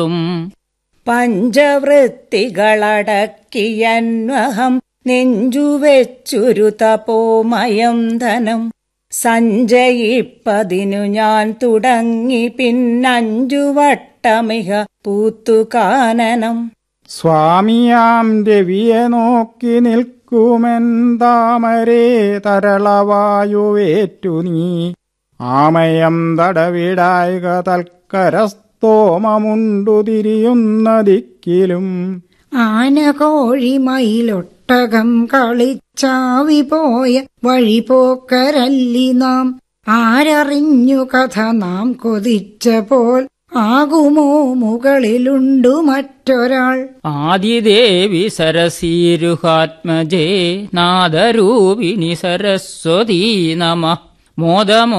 പഞ്ചവൃത്തികളടക്കിയന്വഹം നെഞ്ചുവെച്ചൊരു തപോമയം ധനം സഞ്ചയിപ്പതിനു ഞാൻ തുടങ്ങി പിന്നഞ്ചു വട്ടമിഹ പൂത്തുകാനനം സ്വാമിയാം രവിയെ നോക്കി നിൽക്കുമെൻ താമരേ തരളവായുവേറ്റു നീ ആമയം തടവിടായിക തൽക്കരസ്തോമമുണ്ടു തിരിയുന്ന ദിക്കിലും ആനകോഴിമയിലൊട്ടകം കളിച്ചാവി പോയ വഴിപോക്കരല്ലി നാം ആരറിഞ്ഞു കഥ നാം കൊതിച്ച പോൽ ആകുമോ മുകളിലുണ്ടു മറ്റൊരാൾ ആദിദേവി സരസീരുഹാത്മജേ നാദരൂപിണി സരസ്വതീ നമ മോദമോ